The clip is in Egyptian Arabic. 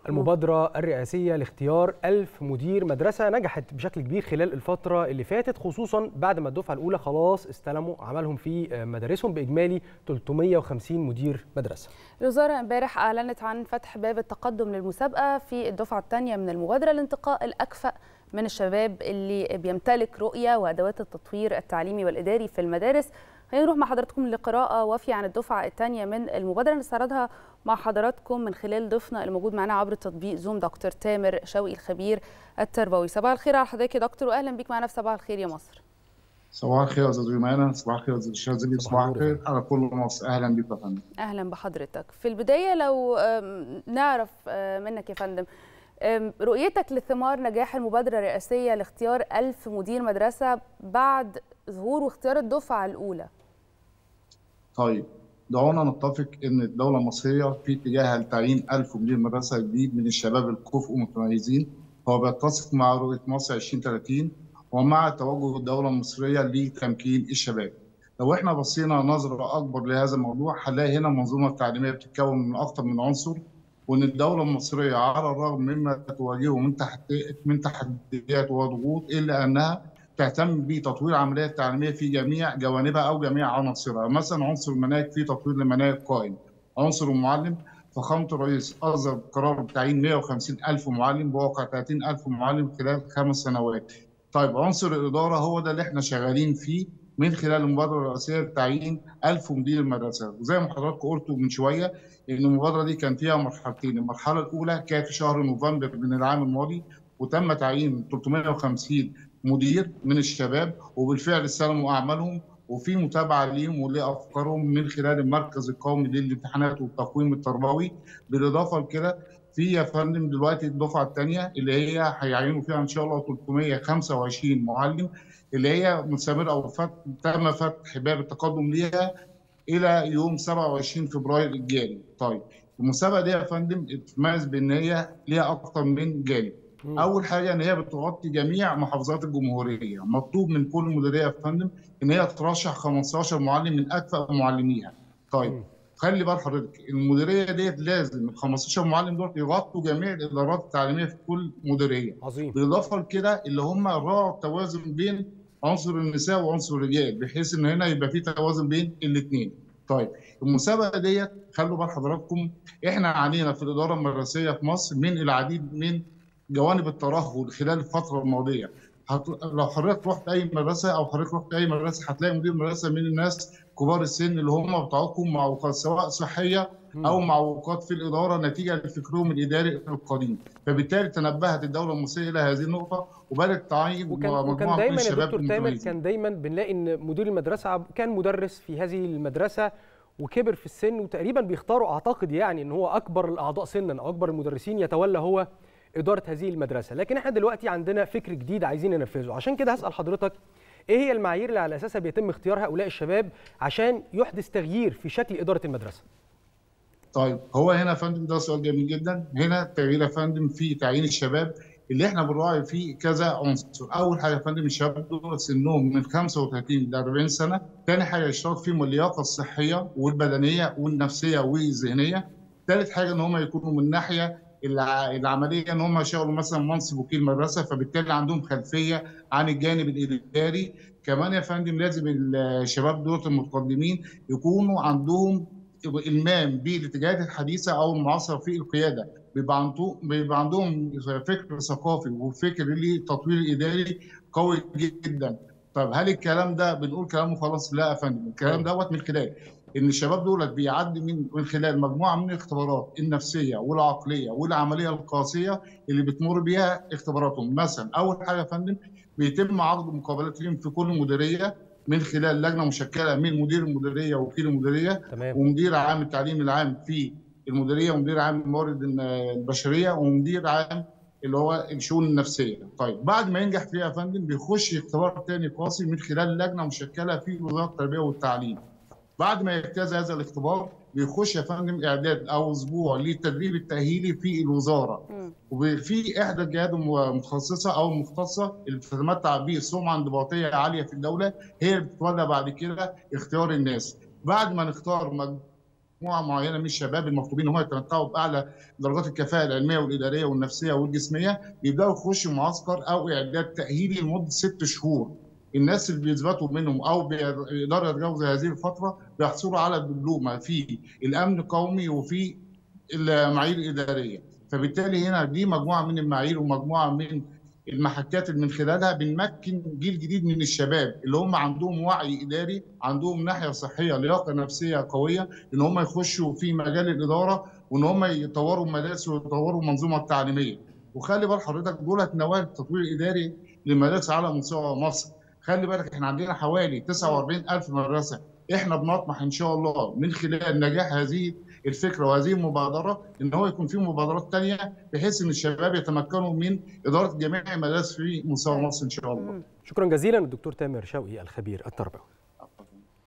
المبادرة الرئاسية لاختيار ألف مدير مدرسة نجحت بشكل كبير خلال الفترة اللي فاتت خصوصا بعد ما الدفعة الأولى خلاص استلموا عملهم في مدارسهم بإجمالي 350 مدير مدرسة الوزارة امبارح أعلنت عن فتح باب التقدم للمسابقة في الدفعة الثانية من المبادرة لانتقاء الأكفأ من الشباب اللي بيمتلك رؤية وأدوات التطوير التعليمي والإداري في المدارس هنروح مع حضراتكم لقراءة وافية عن الدفعة الثانية من المبادرة نستعرضها مع حضراتكم من خلال ضيفنا الموجود معنا عبر تطبيق زوم دكتور تامر شوقي الخبير التربوي صباح الخير على حضرتك يا دكتور واهلا بيك معنا في صباح الخير يا مصر صباح الخير يا استاذ جمانة صباح الخير يا استاذ الشاذلي صباح الخير على كل مصر اهلا بك يا فندم اهلا بحضرتك في البدايه لو نعرف منك يا فندم رؤيتك لثمار نجاح المبادره الرئاسيه لاختيار ألف مدير مدرسه بعد ظهور واختيار الدفعه الاولى طيب دعونا نتفق ان الدوله المصريه في اتجاهها لتعيين 1000 مدير مدرسه جديد من الشباب الكفء والمتميزين هو بيتسق مع رؤيه مصر 2030 ومع توجه الدوله المصريه لتمكين الشباب. لو احنا بصينا نظره اكبر لهذا الموضوع هنلاقي هنا المنظومه التعليميه بتتكون من اكثر من عنصر وان الدوله المصريه على الرغم مما تواجهه من من تحديات وضغوط الا انها تهتم بتطوير العمليه التعليميه في جميع جوانبها او جميع عناصرها، مثلا عنصر المناهج في تطوير المناهج قائم، عنصر المعلم فخامه الرئيس اصدر قرار بتعيين 150 الف معلم بواقع 30 الف معلم خلال خمس سنوات. طيب عنصر الاداره هو ده اللي احنا شغالين فيه من خلال المبادره الرئاسيه لتعيين 1000 مدير مدرسه، وزي ما حضراتكم قلتوا من شويه ان المبادره دي كان فيها مرحلتين، المرحله الاولى كانت في شهر نوفمبر من العام الماضي وتم تعيين 350 مدير من الشباب وبالفعل استلموا اعمالهم وفي متابعه ليهم ولافكارهم من خلال المركز القومي للامتحانات والتقويم التربوي بالاضافه لكده في يا فندم دلوقتي الدفعه الثانيه اللي هي هيعينوا فيها ان شاء الله 325 معلم اللي هي مستمره او فت... تم فتح باب التقدم ليها الى يوم 27 فبراير الجاري. طيب المسابقه دي يا فندم تتميز بان هي ليها اكثر من جانب. اول حاجه ان هي بتغطي جميع محافظات الجمهوريه مطلوب من كل مديريه يا فندم ان هي ترشح 15 معلم من اكفأ معلميها طيب خلي بال حضرتك المديريه ديت لازم ال 15 معلم دول يغطوا جميع الادارات التعليميه في كل مديريه عظيم بالاضافه لكده اللي هم راعوا التوازن بين عنصر النساء وعنصر الرجال بحيث ان هنا يبقى في توازن بين الاثنين طيب المسابقه ديت خلوا بال حضراتكم احنا عانينا في الاداره المدرسيه في مصر من العديد من جوانب الترهل خلال الفتره الماضيه هت... لو حضرتك رحت اي مدرسه او حضرتك رحت اي مدرسه هتلاقي مدير مدرسه من الناس كبار السن اللي هم بتعاقبوا معوقات سواء صحيه او معوقات في الاداره نتيجه لفكرهم الاداري القديم فبالتالي تنبهت الدوله المصريه الى هذه النقطه وبدات تعين وكان, وكان دايما يا دكتور تامر كان دايما بنلاقي ان مدير المدرسه كان مدرس في هذه المدرسه وكبر في السن وتقريبا بيختاروا اعتقد يعني ان هو اكبر الاعضاء سنا او اكبر المدرسين يتولى هو اداره هذه المدرسه لكن احنا دلوقتي عندنا فكر جديد عايزين ننفذه عشان كده هسال حضرتك ايه هي المعايير اللي على اساسها بيتم اختيار هؤلاء الشباب عشان يحدث تغيير في شكل اداره المدرسه طيب هو هنا يا فندم ده سؤال جميل جدا هنا التغيير يا فندم في تعيين الشباب اللي احنا بنراعي فيه كذا عنصر اول حاجه يا فندم الشباب دول سنهم من 35 ل 40 سنه ثاني حاجه يشترط فيهم اللياقه الصحيه والبدنيه والنفسيه والذهنيه ثالث حاجه ان هم يكونوا من ناحيه العمليه ان هم يشتغلوا مثلا منصب وكيل مدرسه فبالتالي عندهم خلفيه عن الجانب الاداري كمان يا فندم لازم الشباب دول المتقدمين يكونوا عندهم المام بالاتجاهات الحديثه او المعاصره في القياده بيبقى عندهم بيبقى عندهم فكر ثقافي وفكر للتطوير الاداري قوي جدا طب هل الكلام ده بنقول كلام وخلاص لا يا فندم الكلام دوت من خلال ان الشباب دولت بيعدي من من خلال مجموعه من الاختبارات النفسيه والعقليه والعمليه القاسيه اللي بتمر بيها اختباراتهم مثلا اول حاجه يا فندم بيتم عرض مقابلات ليهم في كل مديريه من خلال لجنه مشكله من مدير المديريه ووكيل المديريه تمام. ومدير عام التعليم العام في المديريه ومدير عام الموارد البشريه ومدير عام اللي هو الشؤون النفسيه طيب بعد ما ينجح فيها يا فندم بيخش اختبار ثاني قاسي من خلال لجنه مشكله في وزاره التربيه والتعليم بعد ما يجتاز هذا الاختبار بيخش يا فندم اعداد او اسبوع للتدريب التاهيلي في الوزاره وفي احدى الجهات المتخصصه او المختصه اللي بتتمتع بسمعه انضباطيه عاليه في الدوله هي اللي بتتولى بعد كده اختيار الناس بعد ما نختار مجموعه معينه من الشباب المطلوبين ان هم يتمتعوا باعلى درجات الكفاءه العلميه والاداريه والنفسيه والجسميه بيبداوا يخشوا معسكر او اعداد تاهيلي لمده ست شهور الناس اللي بيثبتوا منهم او بيقدروا يتجاوزوا هذه الفتره بيحصلوا على دبلومه في الامن القومي وفي المعايير الاداريه فبالتالي هنا دي مجموعه من المعايير ومجموعه من المحكات اللي من خلالها بنمكن جيل جديد من الشباب اللي هم عندهم وعي اداري عندهم ناحيه صحيه لياقه نفسيه قويه ان هم يخشوا في مجال الاداره وان هم يطوروا المدارس ويطوروا المنظومه التعليميه وخلي بال حضرتك دولت نواه التطوير الاداري للمدارس على مستوى مصر خلي بالك احنا عندنا حوالي 49000 مدرسه احنا بنطمح ان شاء الله من خلال نجاح هذه الفكره وهذه المبادره ان هو يكون في مبادرات ثانيه بحيث ان الشباب يتمكنوا من اداره جميع المدارس في مستوى مصر ان شاء الله. شكرا جزيلا الدكتور تامر شوقي الخبير التربوي.